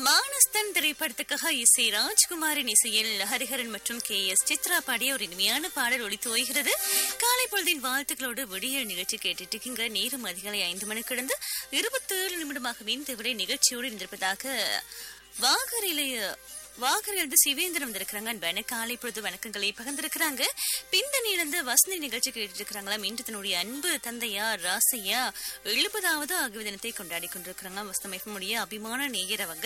மானஸ்தன் திரைப்படத்துக்காக இசை ராஜ்குமாரின் இசையில் ஹரிஹரன் மற்றும் கே எஸ் சித்ரா பாடிய ஒரு இனிமையான பாடல் ஒலித்து ஓய்கிறது காலை பொழுதின் வாழ்த்துக்களோடு விடியல் நிகழ்ச்சி கேட்டுட்டு இருக்கீங்க நேரம் அதிகாலை ஐந்து மணி கிடந்து இருபத்தேழு நிமிடமாக இந்த விடை நிகழ்ச்சியோடு இருந்திருப்பதாக வாகரிலைய வாகரிலிருந்து சிவேந்திரம் வந்திருக்கிறாங்க அன்பான காலை பொழுது வணக்கங்களை பகிர்ந்திருக்கிறாங்க பிந்தணியிலிருந்து வசந்தி நிகழ்ச்சி கேட்டு இருக்கிறாங்களாம் இன்று தன்னுடைய அன்பு தந்தையா ராசையா எழுபதாவது ஆகிய தினத்தை கொண்டாடி கொண்டிருக்கிறாங்க வசந்தமைப்பமுடைய அபிமான நேயர் அவங்க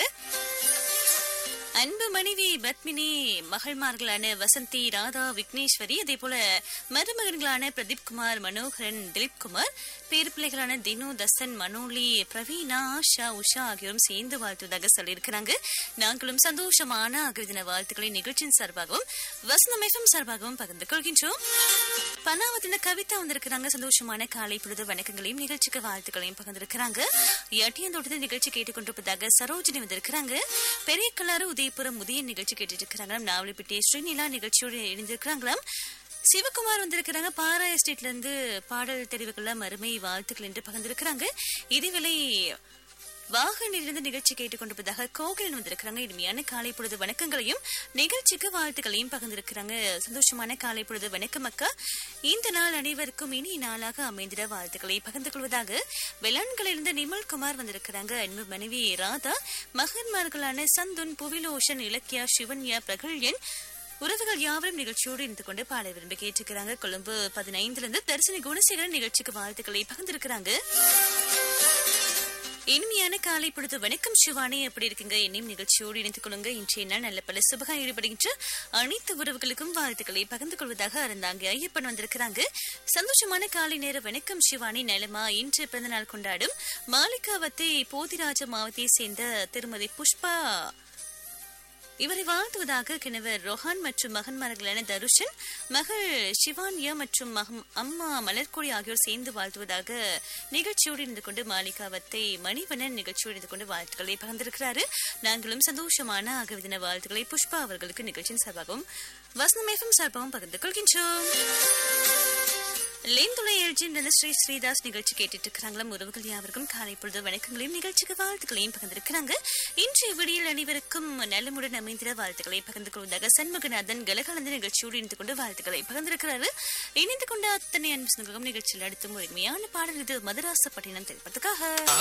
அன்பு மனைவி பத்மினி மகள்மார்களான வசந்தி ராதா விக்னேஸ்வரி அதே போல மருமகன்களான பிரதீப் குமார் மனோகரன் திலீப் குமார் பேரு பிள்ளைகளான தினு தசன் மனோலி பிரவீனா ஆஷா உஷா ஆகியோரும் சேர்ந்து வாழ்த்துவதாக சொல்லியிருக்கிறாங்க நாங்களும் சந்தோஷமான ஆகிய வாழ்த்துக்களை நிகழ்ச்சியின் சார்பாகவும் வசந்தமைஃபம் சார்பாகவும் பகிர்ந்து கொள்கின்றோம் பனாவத்துல கவிதா வந்திருக்கிறாங்க சந்தோஷமான காலை பொழுது வணக்கங்களையும் நிகழ்ச்சிக்கு வாழ்த்துக்களையும் பகிர்ந்திருக்கிறாங்க எட்டியந்தோட்டத்தில் நிகழ்ச்சி கேட்டுக்கொண்டிருப்பதாக சரோஜினி வந்திருக்கிறாங்க பெரிய கல்லாறு உதயபுரம் முதிய நிகழ்ச்சி கேட்டுட்டு இருக்கிறாங்களாம் நாவலிப்பட்டி ஸ்ரீநிலா நிகழ்ச்சியோடு இணைந்திருக்கிறாங்களாம் சிவகுமார் வந்திருக்கிறாங்க பாரா எஸ்டேட்ல இருந்து பாடல் தெரிவுகள்லாம் அருமை வாழ்த்துக்கள் என்று பகிர்ந்திருக்கிறாங்க இதுவேளை வாகனிலிருந்து நிகழ்ச்சி கேட்டுக்கொண்டிருப்பதாக கோகிலன் வந்திருக்கிறாங்க இனிமையான காலை பொழுது வணக்கங்களையும் நிகழ்ச்சிக்கு வாழ்த்துக்களையும் பகிர்ந்திருக்கிறாங்க சந்தோஷமான காலை பொழுது வணக்கம் அக்கா இந்த நாள் அனைவருக்கும் இனி நாளாக அமைந்திட வாழ்த்துக்களை பகிர்ந்து கொள்வதாக வெளான்களிலிருந்து நிமல் குமார் வந்திருக்கிறாங்க அன்பு மனைவி ராதா மகன்மார்களான சந்துன் புவிலோஷன் இலக்கியா சிவன்யா பிரகல்யன் உறவுகள் யாவரும் நிகழ்ச்சியோடு இருந்து கொண்டு பாட விரும்பி கேட்டிருக்கிறாங்க கொழும்பு பதினைந்துல இருந்து தரிசனி குணசேகரன் நிகழ்ச்சிக்கு வாழ்த்துக்களை பகிர்ந்திருக்கிறாங்க இனிமையான காலை பொழுது வணக்கம் சிவானி எப்படி இருக்குங்க என்னையும் நிகழ்ச்சியோடு இணைத்துக் கொள்ளுங்க இன்றைய நாள் நல்ல பல சுபகா ஈடுபடுகின்ற அனைத்து உறவுகளுக்கும் வாழ்த்துக்களை பகிர்ந்து கொள்வதாக அறந்தாங்க ஐயப்பன் வந்திருக்கிறாங்க சந்தோஷமான காலை நேர வணக்கம் சிவானி நலமா இன்று பிறந்த நாள் கொண்டாடும் மாலிகாவத்தை போதிராஜ மாவத்தை சேர்ந்த திருமதி புஷ்பா இவரை வாழ்த்துவதாக கிணவர் ரொஹான் மற்றும் மகன்மார்களான தருஷன் மகள் சிவான்யா மற்றும் மகம் அம்மா மலர்கொடி ஆகியோர் சேர்ந்து வாழ்த்துவதாக நிகழ்ச்சியோடு இருந்து கொண்டு மாளிகாவத்தை மணிவண்ணன் நிகழ்ச்சியோடு இருந்து கொண்டு வாழ்த்துக்களை பகிர்ந்திருக்கிறாரு நாங்களும் சந்தோஷமான ஆகவிதின வாழ்த்துக்களை புஷ்பா அவர்களுக்கு நிகழ்ச்சியின் சார்பாகவும் வசனமேகம் சார்பாகவும் பகிர்ந்து கொள்கின்றோம் லேந்துளை எழுச்சி ஸ்ரீ ஸ்ரீதாஸ் நிகழ்ச்சி கேட்டுட்டு இருக்கிறாங்களா உறவுகள் யாவருக்கும் காலை பொழுது வணக்கங்களையும் நிகழ்ச்சிக்கு வாழ்த்துக்களையும் பகிர்ந்திருக்கிறாங்க இன்றைய விடியல் அனைவருக்கும் நலமுடன் அமைந்திட வாழ்த்துக்களை பகிர்ந்து கொள்வதாக சண்முகநாதன் கலகலந்த நிகழ்ச்சியோடு இணைந்து கொண்டு வாழ்த்துக்களை பகிர்ந்திருக்கிறாரு இணைந்து கொண்ட அத்தனை அன்பு நிகழ்ச்சியில் அடுத்தும் ஒரு உண்மையான பாடல் இது மதராச பட்டினம் திரைப்படத்துக்காக